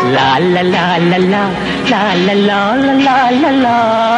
லா லா லா லா லா லா லா லா லா லா லா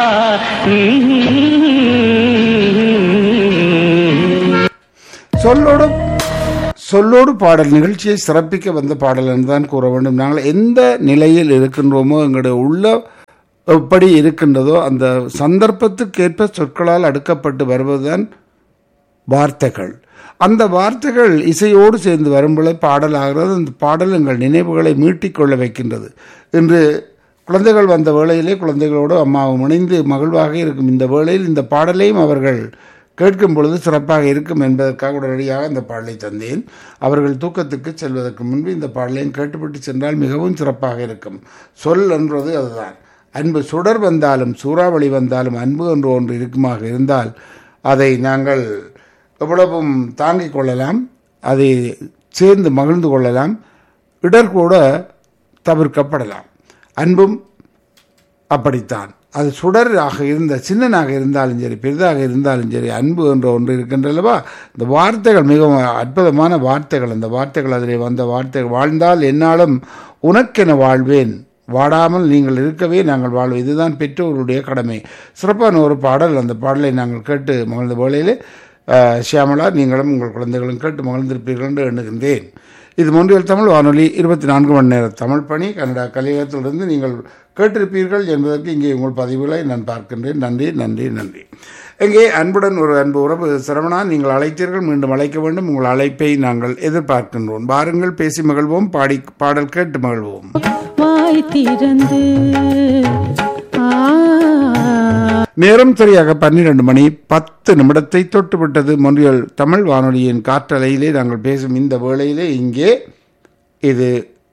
ம். சொல்லோடு சொல்லோடு பாடல் நிகழ்ச்சியை சிறப்பிக்க வந்த பாடல் என்றுதான் கூற வேண்டும் நாங்கள் எந்த நிலையில் இருக்கின்றோமோ எங்களுடைய உள்ள எப்படி இருக்கின்றதோ அந்த சந்தர்ப்பத்துக்கேற்ப சொற்களால் அடுக்கப்பட்டு வருவதுதான் வார்த்தைகள் அந்த வார்த்தைகள் இசையோடு சேர்ந்து வரும்பொழுது பாடலாகிறது அந்த பாடல் எங்கள் நினைவுகளை மீட்டிக்கொள்ள வைக்கின்றது இன்று குழந்தைகள் வந்த வேளையிலே குழந்தைகளோடு அம்மாவும் இணைந்து மகிழ்வாக இருக்கும் இந்த வேளையில் இந்த பாடலையும் அவர்கள் கேட்கும் பொழுது சிறப்பாக இருக்கும் என்பதற்காக உடனடியாக இந்த பாடலை தந்தேன் அவர்கள் தூக்கத்துக்கு செல்வதற்கு முன்பு இந்த பாடலையும் கேட்டுவிட்டு சென்றால் மிகவும் சிறப்பாக இருக்கும் சொல் என்றது அதுதான் அன்பு சுடர் வந்தாலும் சூறாவளி வந்தாலும் அன்பு என்று ஒன்று இருக்குமாக இருந்தால் அதை நாங்கள் எவ்வளவும் தாங்கிக் கொள்ளலாம் அதை சேர்ந்து மகிழ்ந்து கொள்ளலாம் இடர் கூட தவிர்க்கப்படலாம் அன்பும் அப்படித்தான் அது சுடராக இருந்த சின்னனாக இருந்தாலும் சரி பெரிதாக இருந்தாலும் சரி அன்பு என்ற ஒன்று இருக்கின்றல்லவா இந்த வார்த்தைகள் மிகவும் அற்புதமான வார்த்தைகள் அந்த வார்த்தைகள் அதில் வந்த வார்த்தைகள் வாழ்ந்தால் என்னாலும் உனக்கென வாழ்வேன் வாடாமல் நீங்கள் இருக்கவே நாங்கள் வாழ்வோம் இதுதான் பெற்றோருடைய கடமை சிறப்பான ஒரு பாடல் அந்த பாடலை நாங்கள் கேட்டு மகிழ்ந்த வேளையிலே அஹ், ஷியாமளா நீங்களும் உங்கள் குழந்தைகளும் கேட்டு மகிழ்ந்திருப்பீர்கள் என்று எண்ணுகின்றேன் இது மொன்றியல் தமிழ் வானொலி இருபத்தி நான்கு மணி நேர தமிழ் பணி கன்னடா கலையகத்திலிருந்து நீங்கள் கேட்டிருப்பீர்கள் என்பதற்கு இங்கே உங்கள் பதிவுகளை நான் பார்க்கின்றேன் நன்றி நன்றி நன்றி இங்கே அன்புடன் ஒரு அன்பு உறவு சிரவணா நீங்கள் அழைத்தீர்கள் மீண்டும் அழைக்க வேண்டும் உங்கள் அழைப்பை நாங்கள் எதிர்பார்க்கின்றோம் பாருங்கள் பேசி மகிழ்வோம் பாடி பாடல் கேட்டு மகிழ்வோம் வாய் திறந்து ஆ நேரம் சரியாக பன்னிரண்டு மணி பத்து நிமிடத்தை தொட்டுவிட்டது மொன்றியல் தமிழ் வானொலியின் காற்றலையிலே நாங்கள் பேசும் இந்த வேளையிலே இங்கே இது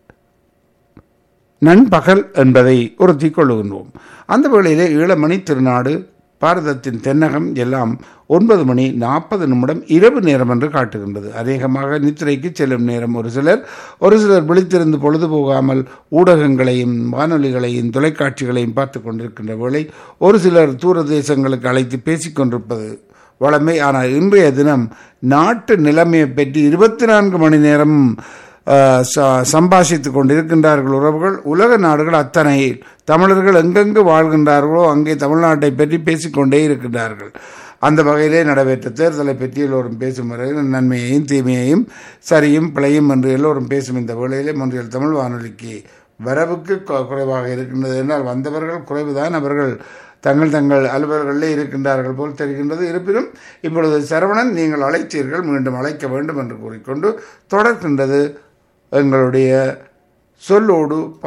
நண்பகல் என்பதை உறுத்தி கொள்ளுகின்றோம் அந்த வேளையிலே ஈழமணி திருநாடு பாரதத்தின் தென்னகம் எல்லாம் ஒன்பது மணி நாற்பது நிமிடம் இரவு நேரம் என்று காட்டுகின்றது அநேகமாக நித்திரைக்கு செல்லும் நேரம் ஒரு சிலர் ஒரு சிலர் விழித்திருந்து பொழுது போகாமல் ஊடகங்களையும் வானொலிகளையும் தொலைக்காட்சிகளையும் பார்த்து கொண்டிருக்கின்ற வேளை ஒரு சிலர் தூர தேசங்களுக்கு அழைத்து பேசிக் கொண்டிருப்பது வளமை ஆனால் இன்றைய தினம் நாட்டு நிலைமையை பற்றி இருபத்தி நான்கு மணி நேரம் அஹ், ச- சம்பாஷித்துக் கொண்டிருக்கின்றார்கள் உறவுகள் உலக நாடுகள் அத்தனை தமிழர்கள் எங்கெங்கு வாழ்கின்றார்களோ அங்கே தமிழ்நாட்டை பற்றி பேசிக்கொண்டே இருக்கின்றார்கள் அந்த வகையிலே நடைபெற்ற தேர்தலை பற்றி எல்லோரும் பேசும் வரையில் நன்மையையும் தீமையையும் சரியும் பிழையும் என்று எல்லோரும் பேசும் இந்த வேளையிலே மொன்றியல் தமிழ் வானொலிக்கு வரவுக்கு கு- குறைவாக இருக்கின்றது என்றால் வந்தவர்கள் குறைவுதான் அவர்கள் தங்கள் தங்கள் அலுவலர்களிலே இருக்கின்றார்கள் போல் தெரிகின்றது இருப்பினும் இப்பொழுது சரவணன் நீங்கள் அழைத்தீர்கள் மீண்டும் அழைக்க வேண்டும் என்று கூறிக்கொண்டு தொடர்கின்றது எங்களுடைய சொல்லோடு